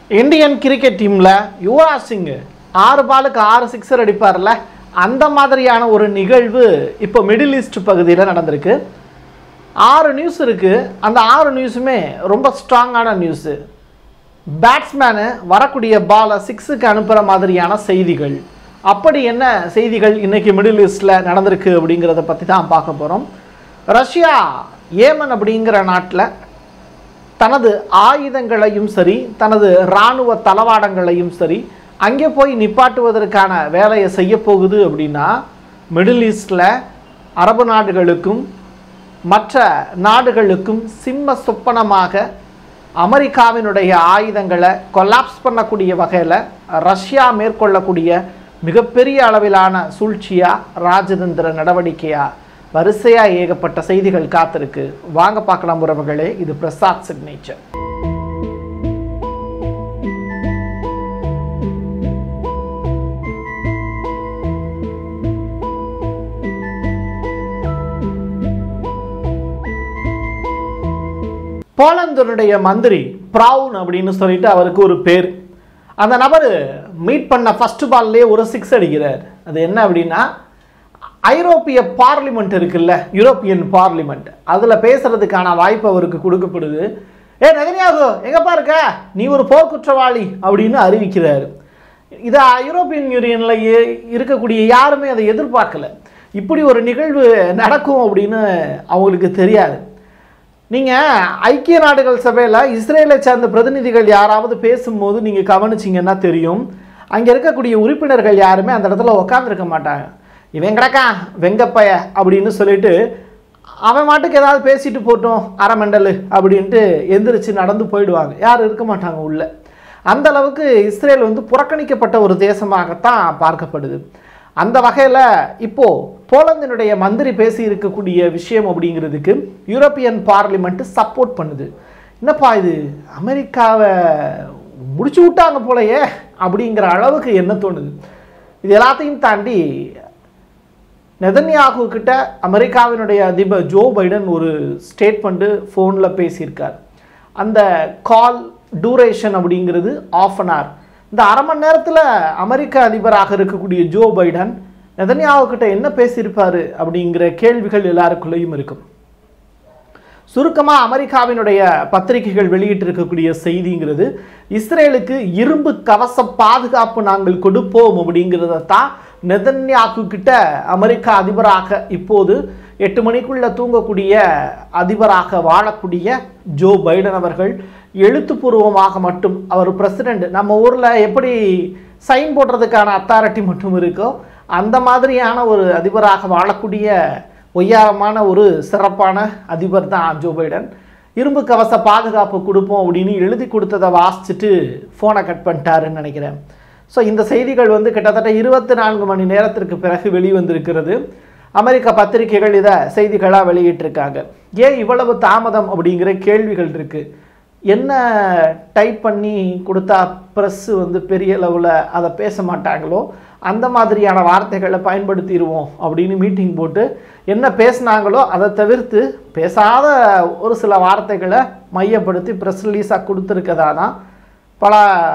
Indian cricket டீமில் யுவராஜ் சிங் ஆறு பாலுக்கு ஆறு சிக்ஸர் அடிப்பார்ல அந்த மாதிரியான ஒரு நிகழ்வு இப்போ மிடில் ஈஸ்ட் பகுதியில் நடந்திருக்கு ஆறு நியூஸ் இருக்குது அந்த ஆறு நியூஸுமே ரொம்ப ஸ்ட்ராங்கான நியூஸு பேட்ஸ்மேனு வரக்கூடிய பாலை சிக்ஸுக்கு அனுப்புகிற மாதிரியான செய்திகள் அப்படி என்ன செய்திகள் இன்னைக்கு மிடில் ஈஸ்டில் நடந்திருக்கு அப்படிங்கிறத பற்றி தான் பார்க்க போகிறோம் ரஷ்யா ஏமன் அப்படிங்கிற நாட்டில் தனது ஆயுதங்களையும் சரி தனது இராணுவ தளவாடங்களையும் சரி அங்கே போய் நிப்பாட்டுவதற்கான வேலையை செய்ய போகுது அப்படின்னா மிடில் ஈஸ்டில் அரபு நாடுகளுக்கும் மற்ற நாடுகளுக்கும் சிம்ம சொப்பனமாக அமெரிக்காவினுடைய ஆயுதங்களை கொலாப்ஸ் பண்ணக்கூடிய வகையில் ரஷ்யா மேற்கொள்ளக்கூடிய மிகப்பெரிய அளவிலான சூழ்ச்சியா ராஜதந்திர நடவடிக்கையா வரிசையா ஏகப்பட்ட செய்திகள் காத்திருக்கு வாங்க பார்க்கலாம் உறவுகளே இது பிரசாத் சிக்னேச்சர் போலந்தனுடைய மந்திரி ப்ரவுன் அப்படின்னு சொல்லிட்டு அவருக்கு ஒரு பேர் அந்த நபர் மீட் பண்ண ஃபர்ஸ்ட் பால்லே ஒரு சிக்ஸ் அடிக்கிறார் அது என்ன அப்படின்னா ஐரோப்பிய பார்லிமெண்ட் இருக்குல்ல யூரோப்பியன் பார்லிமெண்ட் அதில் பேசுறதுக்கான வாய்ப்பு அவருக்கு கொடுக்கப்படுது ஏ நகனியாகு எங்கப்பா இருக்க நீ ஒரு போர்க்குற்றவாளி அப்படின்னு அறிவிக்கிறார் இது ஐரோப்பியன் யூனியனில் இருக்கக்கூடிய யாருமே அதை எதிர்பார்க்கல இப்படி ஒரு நிகழ்வு நடக்கும் அப்படின்னு அவங்களுக்கு தெரியாது நீங்கள் ஐக்கிய நாடுகள் சபையில் இஸ்ரேலை சார்ந்த பிரதிநிதிகள் யாராவது பேசும்போது நீங்கள் கவனிச்சிங்கன்னா தெரியும் அங்கே இருக்கக்கூடிய உறுப்பினர்கள் யாருமே அந்த இடத்துல உட்காந்துருக்க மாட்டாங்க இவன் கிடக்கா வெங்கப்பைய அப்படின்னு சொல்லிட்டு அவன் மாட்டுக்கு ஏதாவது பேசிட்டு போட்டோம் அரை மண்டல் அப்படின்ட்டு எந்திரிச்சு நடந்து போயிடுவாங்க யாரும் இருக்க மாட்டாங்க உள்ள அந்த அளவுக்கு இஸ்ரேல் வந்து புறக்கணிக்கப்பட்ட ஒரு தேசமாகத்தான் பார்க்கப்படுது அந்த வகையில் இப்போது போலந்தினுடைய மந்திரி பேசி இருக்கக்கூடிய விஷயம் அப்படிங்கிறதுக்கு யூரோப்பியன் பார்லிமெண்ட் சப்போர்ட் பண்ணுது என்னப்பா இது அமெரிக்காவை முடிச்சு விட்டாங்க போலயே அப்படிங்கிற அளவுக்கு என்ன தோணுது இது எல்லாத்தையும் தாண்டி நெதன்யாகு கிட்ட அமெரிக்காவினுடைய அதிபர் ஜோ பைடன் ஒரு ஸ்டேட்மெண்ட்டு ஃபோனில் பேசியிருக்கார் அந்த கால் டூரேஷன் அப்படிங்கிறது ஆஃப் அன் hour இந்த அரை மணி நேரத்தில் அமெரிக்க அதிபராக இருக்கக்கூடிய ஜோ பைடன் நெதன்யாகு கிட்ட என்ன பேசியிருப்பாரு அப்படிங்கிற கேள்விகள் எல்லாருக்குள்ளேயும் இருக்கும் சுருக்கமாக அமெரிக்காவினுடைய பத்திரிகைகள் வெளியிட்டிருக்கக்கூடிய செய்திங்கிறது இஸ்ரேலுக்கு இரும்பு கவச பாதுகாப்பு நாங்கள் கொடுப்போம் அப்படிங்கிறத தான் நெதன்யாகு கிட்ட அமெரிக்க அதிபராக இப்போது எட்டு மணிக்குள்ள தூங்கக்கூடிய அதிபராக வாழக்கூடிய ஜோ பைடன் அவர்கள் எழுத்துப்பூர்வமாக மட்டும் அவர் பிரசிடெண்ட் நம்ம ஊரில் எப்படி சைன் போடுறதுக்கான அத்தாரிட்டி மட்டும் இருக்கோ அந்த மாதிரியான ஒரு அதிபராக வாழக்கூடிய ஒய்யாரமான ஒரு சிறப்பான அதிபர் தான் ஜோ பைடன் இரும்பு கவச பாதுகாப்பு கொடுப்போம் அப்படின்னு எழுதி கொடுத்ததை வாசிச்சுட்டு ஃபோனை கட் பண்ணிட்டாருன்னு நினைக்கிறேன் ஸோ இந்த செய்திகள் வந்து கிட்டத்தட்ட இருபத்தி நான்கு மணி நேரத்திற்கு பிறகு வெளிவந்திருக்கிறது அமெரிக்க பத்திரிகைகள் இதை செய்திகளாக வெளியிட்டிருக்காங்க ஏன் இவ்வளவு தாமதம் அப்படிங்கிற கேள்விகள் இருக்குது என்ன டைப் பண்ணி கொடுத்தா ப்ரெஸ்ஸு வந்து பெரிய லெவலில் அதை பேச மாட்டாங்களோ அந்த மாதிரியான வார்த்தைகளை பயன்படுத்திடுவோம் அப்படின்னு மீட்டிங் போட்டு என்ன பேசுனாங்களோ அதை தவிர்த்து பேசாத ஒரு சில வார்த்தைகளை மையப்படுத்தி ப்ரெஸ் ரிலீஸாக கொடுத்துருக்கதா தான் பல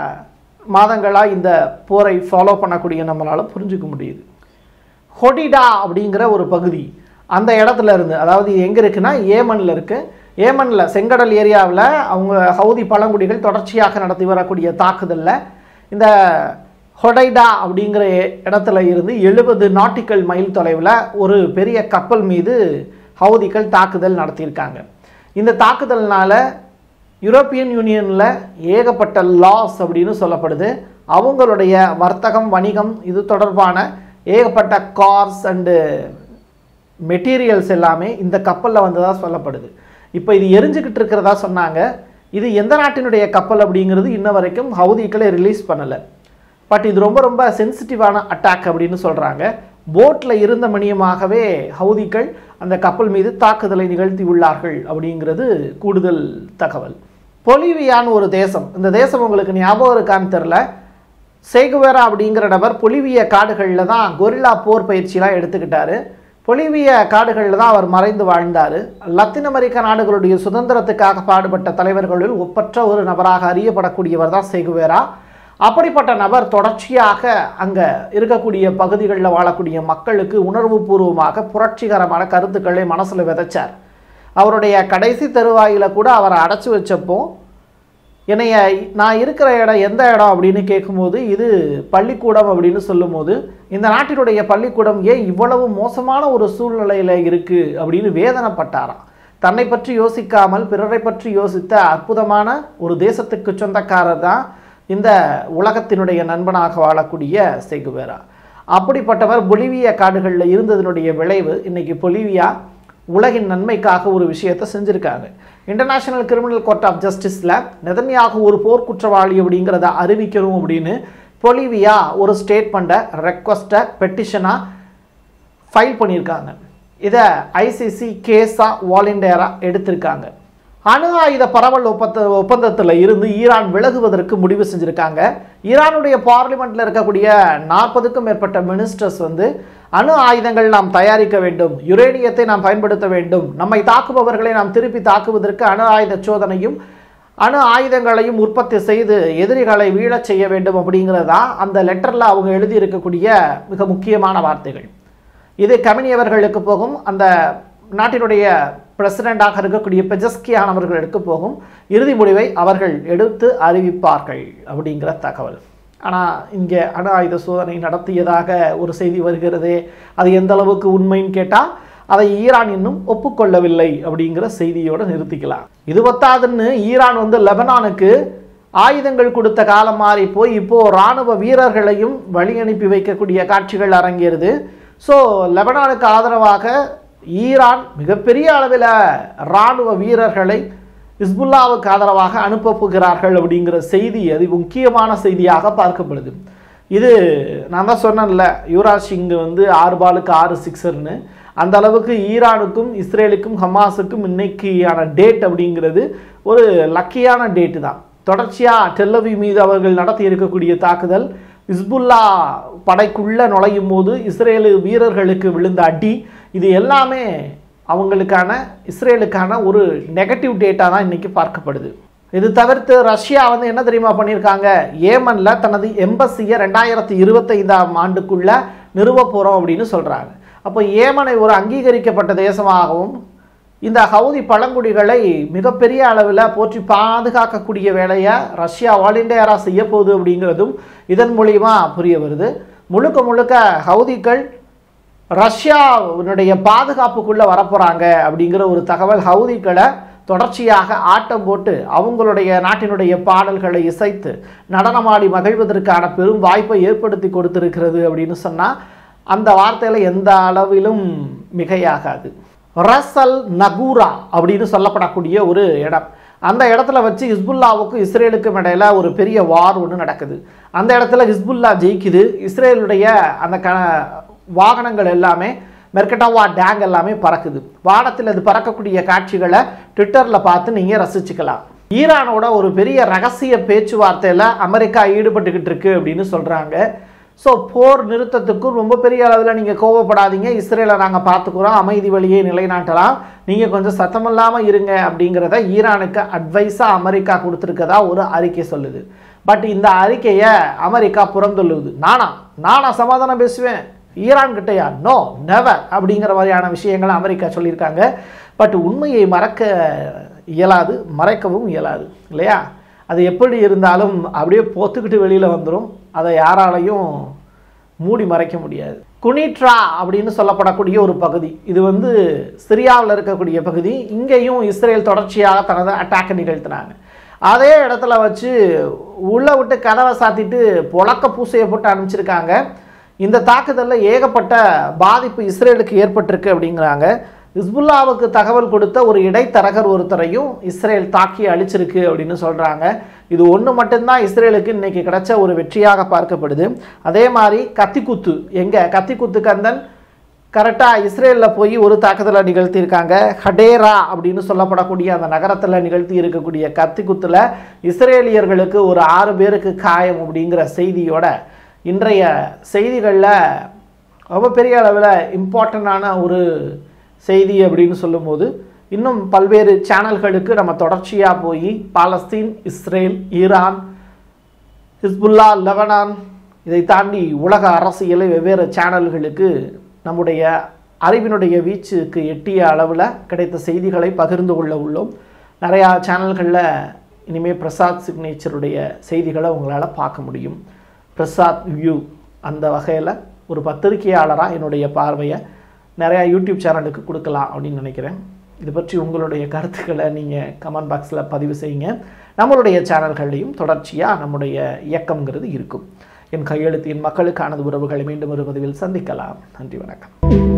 மாதங்களாக இந்த போரை ஃபாலோ பண்ணக்கூடிய நம்மளால் புரிஞ்சுக்க முடியுது ஹொடிடா அப்படிங்கிற ஒரு பகுதி அந்த இடத்துல இருந்து அதாவது இது எங்கே இருக்குன்னா ஏமனில் இருக்குது ஏமனில் செங்கடல் ஏரியாவில் அவங்க ஹவுதி பழங்குடிகள் தொடர்ச்சியாக நடத்தி வரக்கூடிய தாக்குதலில் இந்த ஹொடைடா அப்படிங்கிற இடத்துல இருந்து எழுபது நாட்டிக்கல் மைல் தொலைவில் ஒரு பெரிய கப்பல் மீது ஹவுதிகள் தாக்குதல் நடத்தியிருக்காங்க இந்த தாக்குதல்னால யூரோப்பியன் யூனியனில் ஏகப்பட்ட லாஸ் அப்படின்னு சொல்லப்படுது அவங்களுடைய வர்த்தகம் வணிகம் இது தொடர்பான ஏகப்பட்ட கார்ஸ் அண்டு மெட்டீரியல்ஸ் எல்லாமே இந்த கப்பலில் வந்ததாக சொல்லப்படுது இப்போ இது எரிஞ்சுக்கிட்டு இருக்கிறதா சொன்னாங்க இது எந்த நாட்டினுடைய கப்பல் அப்படிங்கிறது இன்ன வரைக்கும் ஹவுதிக்களை ரிலீஸ் பண்ணலை பட் இது ரொம்ப ரொம்ப சென்சிட்டிவான அட்டாக் அப்படின்னு சொல்கிறாங்க போட்டில் இருந்த மணியமாகவே ஹவுதிகள் அந்த கப்பல் மீது தாக்குதலை நிகழ்த்தி உள்ளார்கள் அப்படிங்கிறது கூடுதல் தகவல் பொலிவியான்னு ஒரு தேசம் இந்த தேசம் உங்களுக்கு ஞாபகம் இருக்கான்னு தெரில சேகுவேரா அப்படிங்கிற நபர் பொலிவிய காடுகளில் தான் கொரில்லா போர் பயிற்சிலாம் எடுத்துக்கிட்டாரு பொலிவிய காடுகளில் தான் அவர் மறைந்து வாழ்ந்தார் லத்தீன் அமெரிக்க நாடுகளுடைய சுதந்திரத்துக்காக பாடுபட்ட தலைவர்களுள் ஒப்பற்ற ஒரு நபராக அறியப்படக்கூடியவர் தான் செகுவேரா அப்படிப்பட்ட நபர் தொடர்ச்சியாக அங்கே இருக்கக்கூடிய பகுதிகளில் வாழக்கூடிய மக்களுக்கு உணர்வுபூர்வமாக புரட்சிகரமான கருத்துக்களை மனசில் விதைச்சார் அவருடைய கடைசி தருவாயில் கூட அவரை அடைச்சி வச்சப்போ என்னைய நான் இருக்கிற இடம் எந்த இடம் அப்படின்னு கேட்கும்போது இது பள்ளிக்கூடம் அப்படின்னு சொல்லும்போது இந்த நாட்டினுடைய பள்ளிக்கூடம் ஏன் இவ்வளவு மோசமான ஒரு சூழ்நிலையில் இருக்குது அப்படின்னு வேதனைப்பட்டாராம் தன்னை பற்றி யோசிக்காமல் பிறரை பற்றி யோசித்த அற்புதமான ஒரு தேசத்துக்கு சொந்தக்காரர் தான் இந்த உலகத்தினுடைய நண்பனாக வாழக்கூடிய செகுவேரா அப்படிப்பட்டவர் பொலிவியா காடுகளில் இருந்ததனுடைய விளைவு இன்னைக்கு பொலிவியா உலகின் நன்மைக்காக ஒரு விஷயத்தை செஞ்சுருக்காங்க இன்டர்நேஷனல் கிரிமினல் கோர்ட் ஆஃப் ஜஸ்டிஸில் நெதன்யாகு ஒரு போர்க்குற்றவாளி அப்படிங்கிறத அறிவிக்கணும் அப்படின்னு பொலிவியா ஒரு ஸ்டேட்மெண்ட்டை ரெக்வஸ்ட்டை பெட்டிஷனாக ஃபைல் பண்ணியிருக்காங்க இதை ஐசிசி கேஸாக வாலண்டியராக எடுத்திருக்காங்க அணு ஆயுத பரவல் ஒப்பந்த ஒப்பந்தத்தில் இருந்து ஈரான் விலகுவதற்கு முடிவு செஞ்சுருக்காங்க ஈரானுடைய பார்லிமெண்ட்டில் இருக்கக்கூடிய நாற்பதுக்கும் மேற்பட்ட மினிஸ்டர்ஸ் வந்து அணு ஆயுதங்கள் நாம் தயாரிக்க வேண்டும் யுரேனியத்தை நாம் பயன்படுத்த வேண்டும் நம்மை தாக்குபவர்களை நாம் திருப்பி தாக்குவதற்கு அணு ஆயுத சோதனையும் அணு ஆயுதங்களையும் உற்பத்தி செய்து எதிரிகளை வீழச் செய்ய வேண்டும் அப்படிங்கிறதா அந்த லெட்டரில் அவங்க எழுதியிருக்கக்கூடிய மிக முக்கியமான வார்த்தைகள் இது கமினி அவர்களுக்கு போகும் அந்த நாட்டினுடைய பிரசிடெண்டாக இருக்கக்கூடிய பெஜஸ்கியான் அவர்களுக்கு போகும் இறுதி முடிவை அவர்கள் எடுத்து அறிவிப்பார்கள் அப்படிங்கிற தகவல் ஆனால் இங்கே அணு ஆயுத சோதனை நடத்தியதாக ஒரு செய்தி வருகிறதே அது எந்த அளவுக்கு உண்மைன்னு கேட்டால் அதை ஈரான் இன்னும் ஒப்புக்கொள்ளவில்லை அப்படிங்கிற செய்தியோடு நிறுத்திக்கலாம் இது பத்தாதுன்னு ஈரான் வந்து லெபனானுக்கு ஆயுதங்கள் கொடுத்த காலம் மாறி போய் இப்போ இராணுவ வீரர்களையும் வழி அனுப்பி வைக்கக்கூடிய காட்சிகள் அரங்கேறுது ஸோ லெபனானுக்கு ஆதரவாக ஈரான் மிகப்பெரிய அளவில் இராணுவ வீரர்களை இஸ்புல்லாவுக்கு ஆதரவாக அனுப்ப போகிறார்கள் அப்படிங்கிற செய்தி அது முக்கியமான செய்தியாக பார்க்கப்படுது இது நான் தான் சொன்னேன்ல யுவராஜ் சிங் வந்து ஆறு பாலுக்கு ஆறு சிக்ஸர்னு அந்த அளவுக்கு ஈரானுக்கும் இஸ்ரேலுக்கும் ஹமாஸுக்கும் இன்னைக்கான டேட் அப்படிங்கிறது ஒரு லக்கியான டேட்டு தான் தொடர்ச்சியாக டெல்லவி மீது அவர்கள் நடத்தி இருக்கக்கூடிய தாக்குதல் இஸ்புல்லா படைக்குள்ளே நுழையும் போது இஸ்ரேலு வீரர்களுக்கு விழுந்த அடி இது எல்லாமே அவங்களுக்கான இஸ்ரேலுக்கான ஒரு நெகட்டிவ் டேட்டா தான் இன்றைக்கி பார்க்கப்படுது இது தவிர்த்து ரஷ்யா வந்து என்ன தெரியுமா பண்ணியிருக்காங்க ஏமனில் தனது எம்பசியை ரெண்டாயிரத்தி இருபத்தைந்தாம் ஆண்டுக்குள்ளே நிறுவ போகிறோம் அப்படின்னு சொல்கிறாங்க அப்போ ஏமனை ஒரு அங்கீகரிக்கப்பட்ட தேசமாகவும் இந்த ஹவுதி பழங்குடிகளை மிகப்பெரிய அளவில் போற்றி பாதுகாக்கக்கூடிய வேலையை ரஷ்யா வாலண்டியராக செய்ய போகுது அப்படிங்கிறதும் இதன் மூலிமா புரிய வருது முழுக்க முழுக்க ஹவுதிகள் ரஷ்யாவினுடைய பாதுகாப்புக்குள்ளே வரப்போகிறாங்க அப்படிங்கிற ஒரு தகவல் ஹவுதிகளை தொடர்ச்சியாக ஆட்டம் போட்டு அவங்களுடைய நாட்டினுடைய பாடல்களை இசைத்து நடனமாடி மகிழ்வதற்கான பெரும் வாய்ப்பை ஏற்படுத்தி கொடுத்திருக்கிறது அப்படின்னு சொன்னால் அந்த வார்த்தையில் எந்த அளவிலும் மிகையாகாது ரசல் நகூரா அப்படின்னு சொல்லப்படக்கூடிய ஒரு இடம் அந்த இடத்துல வச்சு ஹிஸ்புல்லாவுக்கும் இஸ்ரேலுக்கும் இடையில ஒரு பெரிய வார் ஒன்று நடக்குது அந்த இடத்துல ஹிஸ்புல்லா ஜெயிக்குது இஸ்ரேலுடைய அந்த க வாகனங்கள் எல்லாமே மெர்கட்டாவா டேங் எல்லாமே பறக்குது வானத்தில் அது பறக்கக்கூடிய காட்சிகளை ட்விட்டரில் பார்த்து நீங்கள் ரசிச்சுக்கலாம் ஈரானோட ஒரு பெரிய ரகசிய பேச்சுவார்த்தையில் அமெரிக்கா ஈடுபட்டுக்கிட்டு இருக்கு அப்படின்னு சொல்கிறாங்க ஸோ போர் நிறுத்தத்துக்கும் ரொம்ப பெரிய அளவில் நீங்கள் கோவப்படாதீங்க இஸ்ரேலை நாங்கள் பார்த்துக்குறோம் அமைதி வழியை நிலைநாட்டலாம் நீங்கள் கொஞ்சம் சத்தமில்லாமல் இருங்க அப்படிங்கிறத ஈரானுக்கு அட்வைஸாக அமெரிக்கா கொடுத்துருக்கதா ஒரு அறிக்கை சொல்லுது பட் இந்த அறிக்கையை அமெரிக்கா புறந்தொல்லுது நானா நானா சமாதானம் பேசுவேன் ஈரான் கிட்டயா நோ நெவர் அப்படிங்கிற மாதிரியான விஷயங்களை அமெரிக்கா சொல்லியிருக்காங்க பட் உண்மையை மறக்க இயலாது மறைக்கவும் இயலாது இல்லையா அது எப்படி இருந்தாலும் அப்படியே பொத்துக்கிட்டு வெளியில் வந்துடும் அதை யாராலையும் மூடி மறைக்க முடியாது குனிட்ரா அப்படின்னு சொல்லப்படக்கூடிய ஒரு பகுதி இது வந்து சிரியாவில் இருக்கக்கூடிய பகுதி இங்கேயும் இஸ்ரேல் தொடர்ச்சியாக தனது அட்டாக்கை நிகழ்த்தினாங்க அதே இடத்துல வச்சு உள்ளே விட்டு கதவை சாத்திட்டு புழக்க பூசையை போட்டு அனுப்பிச்சிருக்காங்க இந்த தாக்குதலில் ஏகப்பட்ட பாதிப்பு இஸ்ரேலுக்கு ஏற்பட்டிருக்கு அப்படிங்கிறாங்க ஹிஸ்புல்லாவுக்கு தகவல் கொடுத்த ஒரு இடைத்தரகர் ஒருத்தரையும் இஸ்ரேல் தாக்கி அழிச்சிருக்கு அப்படின்னு சொல்கிறாங்க இது ஒன்று மட்டும்தான் இஸ்ரேலுக்கு இன்னைக்கு கிடைச்ச ஒரு வெற்றியாக பார்க்கப்படுது அதே மாதிரி கத்திக்குத்து எங்கே கத்திக்குத்து கந்தன் கரெக்டாக இஸ்ரேலில் போய் ஒரு தாக்குதலை நிகழ்த்தியிருக்காங்க ஹடேரா அப்படின்னு சொல்லப்படக்கூடிய அந்த நகரத்தில் நிகழ்த்தி இருக்கக்கூடிய கத்திக்குத்தில் இஸ்ரேலியர்களுக்கு ஒரு ஆறு பேருக்கு காயம் அப்படிங்கிற செய்தியோட இன்றைய செய்திகளில் ரொம்ப பெரிய அளவில் இம்பார்ட்டண்ட்டான ஒரு செய்தி அப்படின்னு சொல்லும்போது இன்னும் பல்வேறு சேனல்களுக்கு நம்ம தொடர்ச்சியாக போய் Palestine Israel Iran Hezbollah Lebanon இதை தாண்டி உலக அரசியலை வெவ்வேறு சேனல்களுக்கு நம்முடைய அறிவினுடைய வீச்சுக்கு எட்டிய அளவில் கிடைத்த செய்திகளை பகிர்ந்து கொள்ள உள்ளோம் நிறையா சேனல்களில் இனிமேல் பிரசாத் சிக்னேச்சருடைய செய்திகளை உங்களால் பார்க்க முடியும் பிரசாத் வியூ அந்த வகையில் ஒரு பத்திரிகையாளராக என்னுடைய பார்வையை நிறையா யூடியூப் சேனலுக்கு கொடுக்கலாம் அப்படின்னு நினைக்கிறேன் இது பற்றி உங்களுடைய கருத்துக்களை நீங்கள் கமெண்ட் பாக்ஸில் பதிவு செய்யுங்க நம்மளுடைய சேனல்கள்லையும் தொடர்ச்சியாக நம்முடைய இயக்கம்ங்கிறது இருக்கும் என் கையெழுத்து என் மக்களுக்கானது உறவுகளை மீண்டும் ஒரு பதிவில் சந்திக்கலாம் நன்றி வணக்கம்